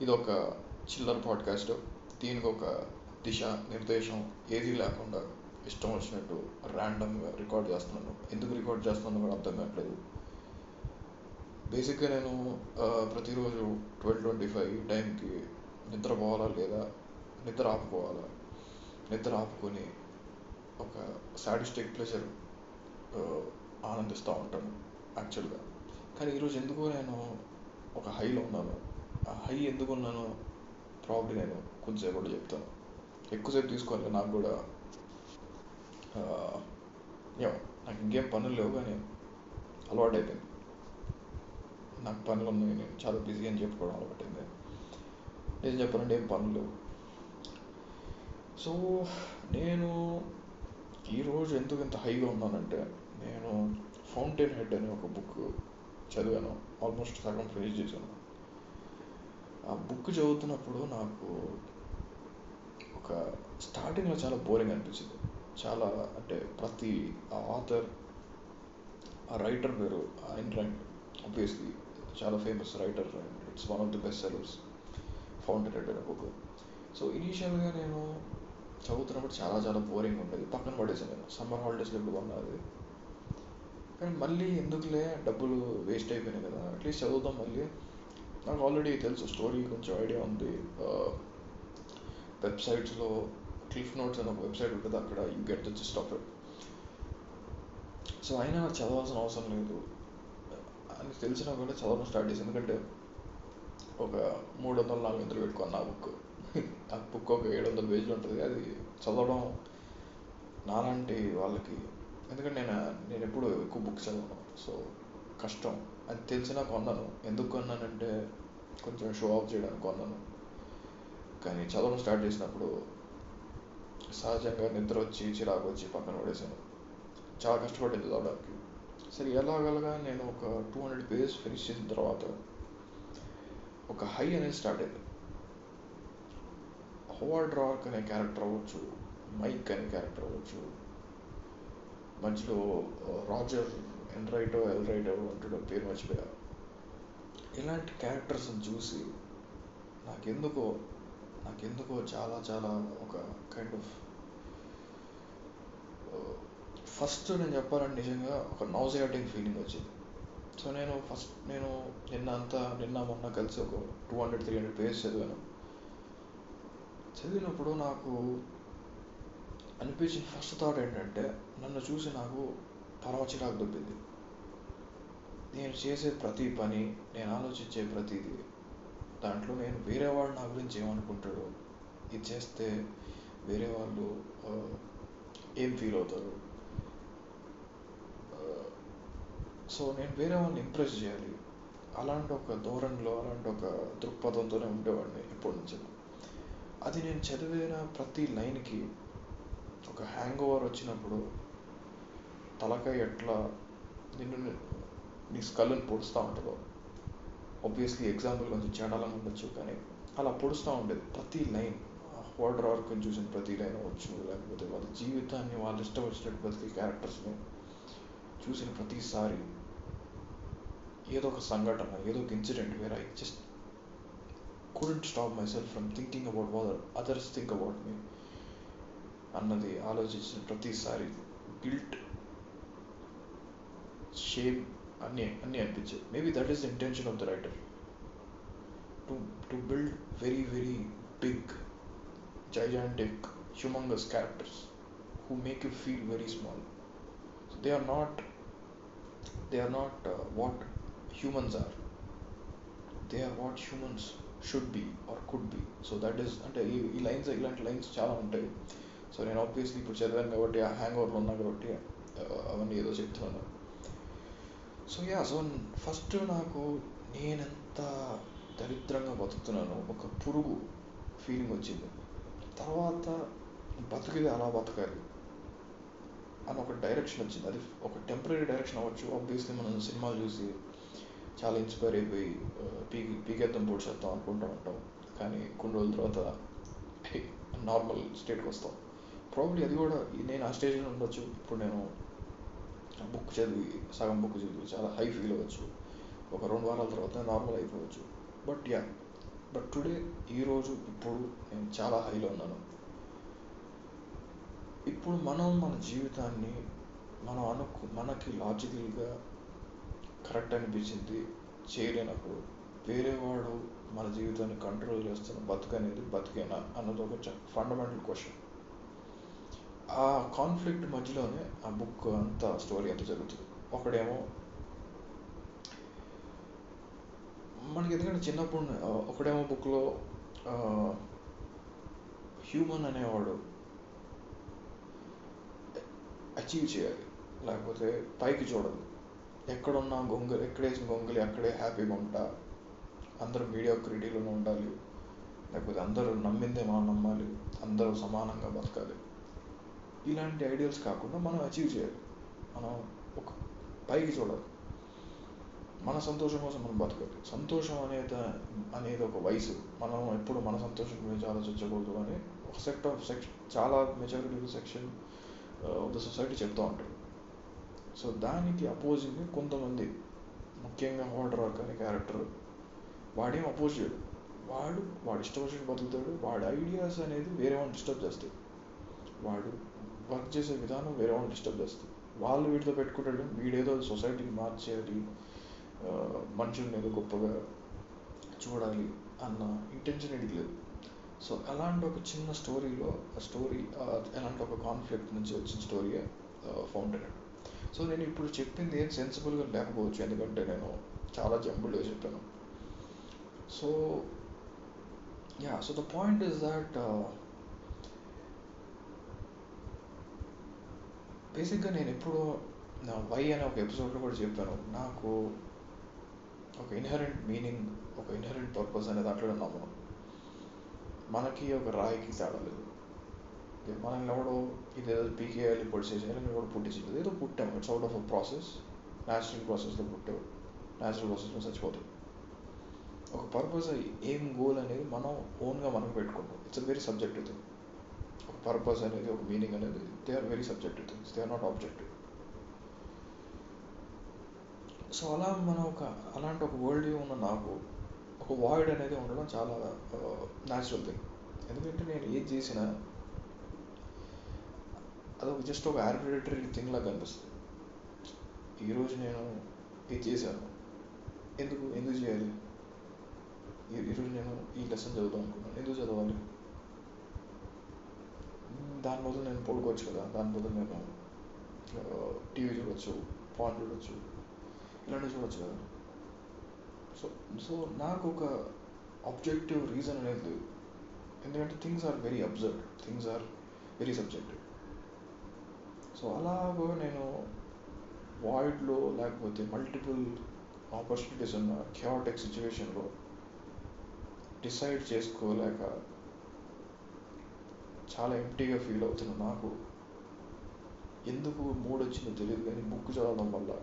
ఇది ఒక చిల్లర్ పాడ్కాస్ట్ దీనికి ఒక దిశ నిర్దేశం ఏదీ లేకుండా ఇష్టం వచ్చినట్టు ర్యాండమ్గా రికార్డ్ చేస్తున్నాను ఎందుకు రికార్డ్ చేస్తున్నాను కూడా అర్థం కావట్లేదు బేసిక్గా నేను ఆ, ప్రతిరోజు ట్వెల్వ్ ట్వంటీ ఫైవ్ టైంకి నిద్రపోవాలా లేదా నిద్ర ఆపుకోవాలా నిద్ర ఆపుకొని ఒక సాటిస్టిక్ ప్లెజర్ ఆనందిస్తూ ఉంటాను యాక్చువల్గా కానీ ఈరోజు ఎందుకో నేను ఒక హైలో ఉన్నాను ఆ హై ఎందుకు ఉన్నానో ప్రాబ్లీ నేను కొంచెంసేపు కూడా చెప్తాను ఎక్కువసేపు తీసుకోవాలి నాకు కూడా ఆ, ఏమో నాకు ఇంకేం పనులు లేవు కానీ అలవాటు అయిపోయింది నాకు పనులు ఉన్నాయి నేను చాలా బిజీ అని చెప్పుకోవడం అలవాటైంది నేను చెప్పాలంటే ఏం పనులు లేవు సో నేను ఈరోజు ఎందుకు ఇంత హైగా ఉన్నానంటే నేను ఫౌంటైన్ హెడ్ అనే ఒక బుక్ చదివాను ఆల్మోస్ట్ సగం ఫినిష్ చేశాను ఆ బుక్ చదువుతున్నప్పుడు నాకు ఒక స్టార్టింగ్లో చాలా బోరింగ్ అనిపించింది చాలా అంటే ప్రతి ఆ ఆథర్ ఆ రైటర్ పేరు ఆయన రంగ్ ఆబ్వియస్లీ చాలా famous writer it's one of the best sellers Fountainhead అనే బుక్ సో ఇనీషియల్గా నేను చదువుతున్నప్పుడు చాలా చాలా బోరింగ్ ఉండేది పక్కన పడేసాను నేను సమ్మర్ హాలిడేస్లో ఇప్పుడు కొన్నది కానీ మళ్ళీ ఎందుకులే డబ్బులు వేస్ట్ అయిపోయినాయి కదా అట్లీస్ట్ చదువుతాం మళ్ళీ నాకు ఆల్రెడీ తెలుసు స్టోరీ కొంచెం ఐడియా ఉంది వెబ్సైట్స్లో క్లిఫ్ నోట్స్ అనే ఒక వెబ్సైట్ ఉంటుంది అక్కడ you get the gist of it so అయినా నాకు చదవాల్సిన అవసరం లేదు అని తెలిసినా కూడా చదవడం స్టార్ట్ చేసి ఎందుకంటే ఒక మూడు వందలు నాలుగు వందలు పెట్టుకున్న ఆ బుక్ ఆ బుక్ ఒక ఏడు వందల పేజీలు ఉంటుంది అది చదవడం నాలాంటి వాళ్ళకి ఎందుకంటే నేను నేను ఎప్పుడు ఎక్కువ బుక్స్ చదవను సో కష్టం అది తెలిసినా కొన్నాను ఎందుకు కొన్నానంటే కొంచెం షో ఆఫ్ చేయడానికి కొన్నాను కానీ చదవడం స్టార్ట్ చేసినప్పుడు సహజంగా నిద్ర వచ్చి చిరాకు వచ్చి పక్కన పడేసాను చాలా కష్టపడింది చదవడానికి సరే ఎలాగలగా నేను ఒక టూ హండ్రెడ్ పేజెస్ ఫినిష్ చేసిన తర్వాత ఒక హై అనేది స్టార్ట్ అయింది హోవార్డ్ రాక్ అనే క్యారెక్టర్ అవ్వచ్చు మైక్ అనే క్యారెక్టర్ అవ్వచ్చు మధ్యలో రాజర్ ఎన్ రైటో ఎల్ రైటో అంటాడు పేరు మర్చిపోయా ఇలాంటి క్యారెక్టర్స్ని చూసి నాకెందుకో నాకెందుకో చాలా చాలా ఒక కైండ్ ఆఫ్ ఫస్ట్ నేను చెప్పాలంటే నిజంగా ఒక నౌజియాటింగ్ ఫీలింగ్ వచ్చింది సో నేను ఫస్ట్ నేను నిన్న అంతా నిన్న మొన్న కలిసి ఒక two hundred three hundred pages చదివాను చదివినప్పుడు నాకు అనిపించిన ఫస్ట్ థాట్ ఏంటంటే నన్ను చూసి నాకు పరమ చిరాకు దొబ్బింది నేను చేసే ప్రతి పని నేను ఆలోచించే ప్రతిదీ దాంట్లో నేను వేరే వాడు నా గురించి ఏమనుకుంటాడు ఇది చేస్తే వేరే వాళ్ళు ఆ, ఏం ఫీల్ అవుతారు సో నేను వేరే వాళ్ళని ఇంప్రెస్ చేయాలి అలాంటి ఒక ధోరణిలో అలాంటి ఒక దృక్పథంతోనే ఉండేవాడిని ఎప్పటి నుంచి అది నేను చదివిన ప్రతి లైన్కి ఒక హ్యాంగ్ ఓవర్ వచ్చినప్పుడు తలకాయ ఎట్లా నిన్ను ని- నీ స్కల్ని పొడుస్తూ ఉంటుందో ఆబ్వియస్లీ ఎగ్జాంపుల్ కొంచెం చండాలంగా ఉండొచ్చు కానీ అలా పొడుస్తూ ఉండేది ప్రతి లైన్ హోల్డర్ ఆర్క్ చూసిన ప్రతి లైన్ అవ్వచ్చు లేకపోతే వాళ్ళ జీవితాన్ని వాళ్ళ ఇష్టం వచ్చినట్టు ప్రతి క్యారెక్టర్స్ని చూసిన ప్రతిసారి ఏదో ఒక సంఘటన ఏదో ఒక incident where I just couldn't stop myself from thinking about what others think about me అన్నది ఆలోచించిన ప్రతిసారి గిల్ట్ షేమ్ అన్నీ అన్నీ అనిపించాయి maybe that is the intention of the writer to to build very very big gigantic humongous characters who make you feel very small so they are not they are not uh, what humans are they are what humans should be or could be so that is అంటే ఈ ఈ lines ఇలాంటి lines చాలా ఉంటాయి so నేను obviously ఇప్పుడు చదివాను కాబట్టి ఆ హ్యాంగ్ ఓవర్లో ఉన్నా కాబట్టి uh, అవన్నీ ఏదో చెప్తున్నాను సో యా సో ఫస్ట్ నాకు నేనెంత దరిద్రంగా బతుకుతున్నాను ఒక పురుగు ఫీలింగ్ వచ్చింది తర్వాత బతికిది అలా బతకాలి అని ఒక డైరెక్షన్ వచ్చింది అది ఒక టెంపరీ డైరెక్షన్ అవ్వచ్చు ఆబ్వియస్లీ మనం సినిమాలు చూసి చాలా ఇన్స్పైర్ అయిపోయి ఆ, పీకి పీకేద్దాం పొడిచేద్దాం అనుకుంటూ ఉంటాం కానీ కొన్ని రోజుల తర్వాత నార్మల్ స్టేట్కి వస్తాం ప్రాబ్లీ అది కూడా నేను ఆ స్టేజ్లో ఉండొచ్చు ఇప్పుడు నేను బుక్ చదివి సగం బుక్ చదివి చాలా హై ఫీల్ అవ్వచ్చు ఒక రెండు వారాల తర్వాత నార్మల్ అయిపోవచ్చు బట్ యా బట్ టుడే ఈరోజు ఇప్పుడు నేను చాలా హైలో ఉన్నాను ఇప్పుడు మనం మన జీవితాన్ని మనం అనుకు మనకి లాజికల్గా కరెక్ట్ అనిపించింది చేయలేనప్పుడు వేరే వాడు మన జీవితాన్ని కంట్రోల్ చేస్తున్న బతుకు అనేది బతికేనా అన్నది ఒక ఫండమెంటల్ క్వశ్చన్ ఆ కాన్ఫ్లిక్ట్ మధ్యలోనే ఆ బుక్ అంతా స్టోరీ అంతా జరుగుతుంది ఒకడేమో మనకి ఎందుకంటే చిన్నప్పుడు ఒకడేమో బుక్లో హ్యూమన్ అనేవాడు అచీవ్ చేయాలి లేకపోతే పైకి చూడదు ఎక్కడున్నా గొంగలి ఎక్కడేసిన గొంగలి అక్కడే హ్యాపీగా ఉంటా అందరూ మీడియా క్రిటీలోనే ఉండాలి లేకపోతే అందరూ నమ్మిందే మనం నమ్మాలి అందరూ సమానంగా బతకాలి ఇలాంటి ఐడియల్స్ కాకుండా మనం అచీవ్ చేయాలి మనం ఒక పైకి చూడాలి మన సంతోషం కోసం మనం బతకాలి సంతోషం అనేది అనేది ఒక వయసు మనం ఎప్పుడు మన సంతోషం గురించి ఆలోచించకూడదు అని ఒక సెక్ట్ ఆఫ్ సెక్షన్ చాలా majority section of the society చెప్తూ ఉంటారు సో దానికి అపోజింగ్ కొంతమంది ముఖ్యంగా హోల్డర్ వర్క్ అనే క్యారెక్టర్ వాడేం అపోజ్ చేయడు వాడు వాడు ఇష్టం వచ్చినట్టు బతుకుతాడు వాడి ఐడియాస్ అనేది వేరే వాళ్ళని డిస్టర్బ్ చేస్తాయి వాడు వర్క్ చేసే విధానం వేరే వాళ్ళని డిస్టర్బ్ చేస్తుంది వాళ్ళు వీటితో పెట్టుకుంటాడు వీడేదో సొసైటీని మార్చేయాలి మనుషుల్ని ఏదో గొప్పగా చూడాలి అన్న ఇంటెన్షన్ ఇది లేదు సో అలాంటి ఒక చిన్న స్టోరీలో ఆ స్టోరీ ఎలాంటి ఒక కాన్ఫ్లిక్ట్ నుంచి వచ్చిన స్టోరీ ఫౌంటైన్ సో నేను ఇప్పుడు చెప్పింది ఏం సెన్సిబుల్గా లేకపోవచ్చు ఎందుకంటే నేను చాలా జంబుల్గా చెప్పాను so ya so the point is that బేసిక్గా నేను ఎప్పుడు నా వై అనే ఒక ఎపిసోడ్లో కూడా చెప్పాను నాకు ఒక ఇన్హరెంట్ మీనింగ్ ఒక ఇన్హరెంట్ పర్పస్ అనే దాంట్లో నమ్మను మనకి ఒక రాయికి తేడా లేదు మనల్ని ఎవడో ఇదేదో పీకేయాలి పొడిచేసేయాలి మేము కూడా పుట్టించలేదు ఏదో పుట్టాము it's out of a process natural ప్రాసెస్లో పుట్టావు న్యాచురల్ ప్రాసెస్లో చచ్చిపోతావు ఒక పర్పస్ ఏం గోల్ అనేది మనం ఓన్గా మనం పెట్టుకుంటాం it's a very subjective thing ఒక పర్పస్ అనేది ఒక మీనింగ్ అనేది they are very subjective things they are not objective so అలా మనం ఒక అలాంటి ఒక వరల్డ్ వ్యూ ఉన్న నాకు ఒక వాయిడ్ అనేది ఉండడం చాలా న్యాచురల్ థింగ్ ఎందుకంటే నేను ఏది చేసినా అదొక జస్ట్ ఒక ఆర్బిటరీ థింగ్ లాగా కనిపిస్తుంది ఈరోజు నేను ఇది చేశాను ఎందుకు ఎందుకు చేయాలి ఈరోజు నేను ఈ లెసన్ చదువుదాం అనుకున్నాను ఎందుకు చదవాలి దాని బదులు నేను పడుకోవచ్చు కదా దాని బదులు నేను టీవీ చూడొచ్చు ఫోన్ చూడొచ్చు ఇలాంటివి చూడొచ్చు కదా సో సో నాకు ఒక ఆబ్జెక్టివ్ రీజన్ అనేది లేదు ఎందుకంటే things are very observe things are very subjective so అలాగో నేను వాయిడ్లో లేకపోతే మల్టిపుల్ ఆపర్చునిటీస్ ఉన్న క్యాటిక్ సిచ్యువేషన్లో డిసైడ్ చేసుకోలేక చాలా ఎంటీగా ఫీల్ అవుతున్నా నాకు ఎందుకు మూడ్ వచ్చిందో తెలియదు కానీ బుక్ చదవడం వల్ల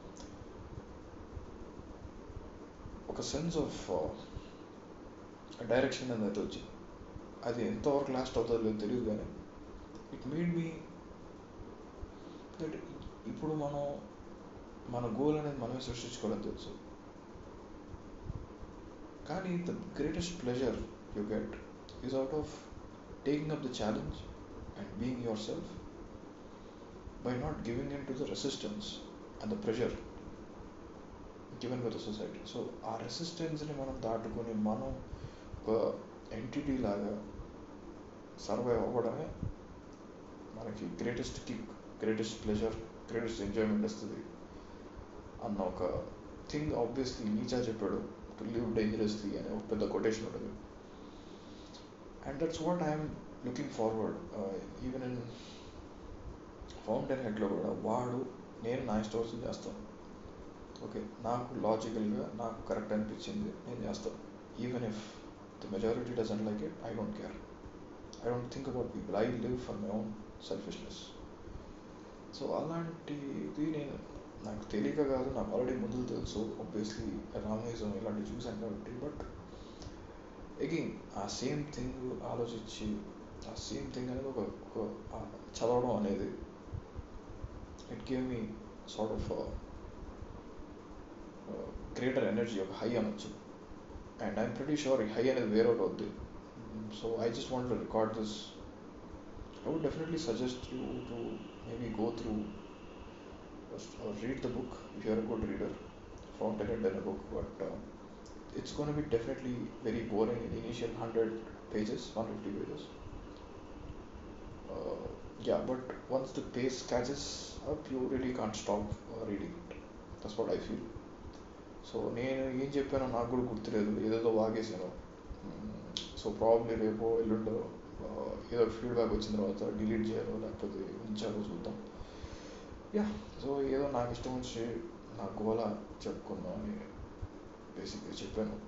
ఒక సెన్స్ ఆఫ్ డైరెక్షన్ అనేది వచ్చింది అది ఎంతవరకు లాస్ట్ అవుతుందో లేదు తెలియదు కానీ ఇట్ మేడ్ మీ దట్ ఇప్పుడు మనం మన గోల్ అనేది మనమే సృష్టించుకోవడం తెలుసు కానీ the greatest pleasure you get is out of taking up the challenge and being yourself by not giving in to the resistance and the pressure given by the society so ఆ రెసిస్టెన్స్ని మనం దాటుకొని మనం ఒక entity లాగా survive అవ్వడమే మనకి greatest kick greatest pleasure greatest enjoyment వస్తుంది అన్న ఒక థింగ్ ఆబ్వియస్లీ నీచా చెప్పాడు టు లివ్ డేంజరస్లీ అనే ఒక పెద్ద కొటేషన్ ఉంటుంది and that's what I'm looking forward even in ఫౌంటైన్ హెడ్లో కూడా వాడు నేను నా ఇష్టం చేస్తాను ఓకే నాకు లాజికల్గా నాకు కరెక్ట్ అనిపించింది నేను చేస్తాను even if the majority doesn't like it I don't care I don't think about people I live for my own selfishness so అలాంటిది నేను నాకు తెలియక కాదు నాకు ఆల్రెడీ ముందు తెలుసు ఆబ్వియస్లీ రామేజం ఇలాంటివి చూశాను కాబట్టి బట్ అగైన్ ఆ సేమ్ థింగ్ ఆలోచించి ఆ సేమ్ థింగ్ అనేది ఒక ఒక చదవడం అనేది it gave me sort of greater energy ఒక హై అనొచ్చు అండ్ ఐఎమ్ pretty షూర్ ఈ హై అనేది వేరే అవుద్ది so I just want to record this I would definitely suggest you to maybe go through or read the book if you're a good reader fountain and a book but uh, it's going to be definitely very boring in the initial 100 pages 150 pages uh, yeah but once the pace catches up you really can't stop uh, reading it that's what i feel so నేను ఏం చెప్పానో నాకు కూడా గుర్తులేదు ఏదేదో వాగేసాను so probably రేపు ఎల్లుండో ఏదో ఫీడ్బ్యాక్ వచ్చిన తర్వాత డిలీట్ చేయాలో లేకపోతే ఉంచాలో చూద్దాం యా సో ఏదో నాకు ఇష్టం వచ్చి నా గోల చెప్పుకుందాం అని బేసిక్గా చెప్పాను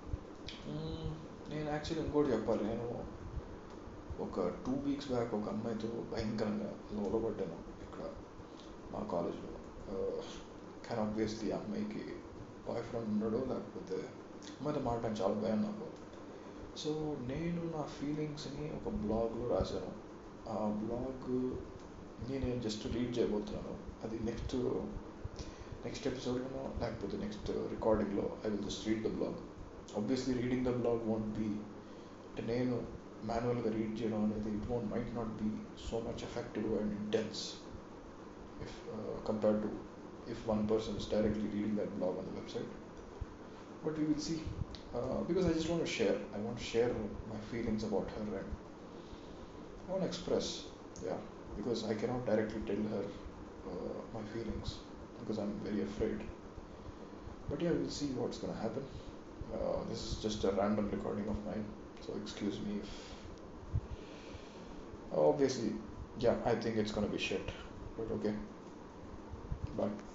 నేను యాక్చువల్లీ ఇంకోటి చెప్పాలి నేను ఒక టూ వీక్స్ బ్యాక్ ఒక అమ్మాయితో భయంకరంగా లోపడ్డాను ఇక్కడ మా కాలేజ్లో కానీ ఆబ్వియస్లీ ఆ అమ్మాయికి బాయ్ ఫ్రెండ్ ఉండడు లేకపోతే అమ్మాయితో మాట్లాడడం చాలా భయం నాకు సో నేను నా ఫీలింగ్స్ని ఒక బ్లాగ్లో రాశాను ఆ బ్లాగ్ నేను జస్ట్ రీడ్ చేయబోతున్నాను అది నెక్స్ట్ నెక్స్ట్ ఎపిసోడ్లోనో లేకపోతే నెక్స్ట్ రికార్డింగ్లో I will just read the blog obviously reading the blog won't be అంటే నేను మాన్యువల్గా రీడ్ చేయడం అనేది it won't might not be so much effective and intense if compared to if one person is directly reading that blog on the website. But we will see. Uh, because I just want to share. I want to share my feelings about her and I want to express. Yeah. Because I cannot directly tell her uh, my feelings because I'm very afraid. But yeah, we'll see what's going to happen. Uh, this is just a random recording of mine. So excuse me if. Obviously, yeah, I think it's going to be shit. But okay. Bye.